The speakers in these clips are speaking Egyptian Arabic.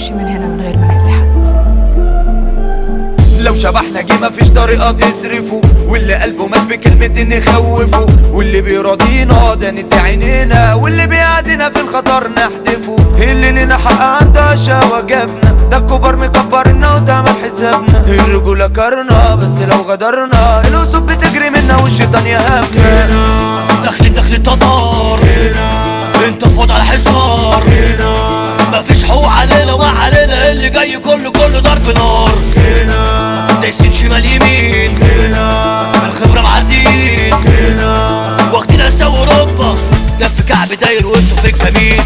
نمشي من هنا من غير ما نأذي حد لو شبحنا جه مفيش طريقة تصرفه واللي قلبه مات بكلمة نخوفه واللي بيراضينا ده ندي عينينا واللي بيعدينا في الخطر نحدفه اللي لنا حق عنده شهوة جابنا ده الكبار مكبرنا وتعمل حسابنا الرجولة كارنا بس لو غدرنا الأسود بتجري منا والشيطان يهابنا داخلين داخلين تطار انت فاضي على حصار مفيش حقوق علينا وما علينا اللي جاي كله كله ضرب نار دايسين شمال يمين من خبرة معديين واخدين اسا اوروبا لف كعب داير وانتوا في الكمين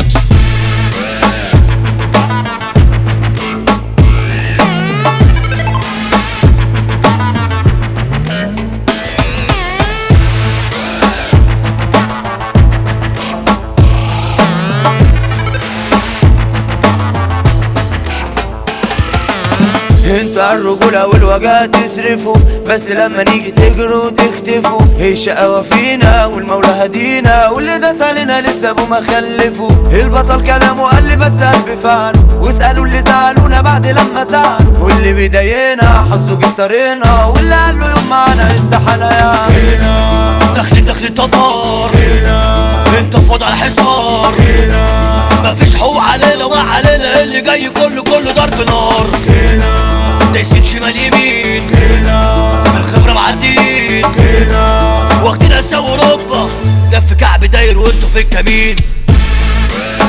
انت الرجولة والوجع تصرفوا بس لما نيجي تجروا تختفوا هي الشقاوة فينا والمولى هدينا واللي داس علينا لسه ابو ما خلفوا البطل كلامه قال لي بس قلبي فعل واسألوا اللي زعلونا بعد لما زعلوا واللي بيضايقنا حظه جه في طريقنا واللي قال له يوم معانا استحالة يعني داخلين داخلين تطار انت فاضي على حصار مفيش حقوق علينا وما علينا اللي جاي كله كله ضرب نار دايسين شمال يمين من خبرة معديين واخدين اسا اوروبا لف كعب داير وانتوا في الكمين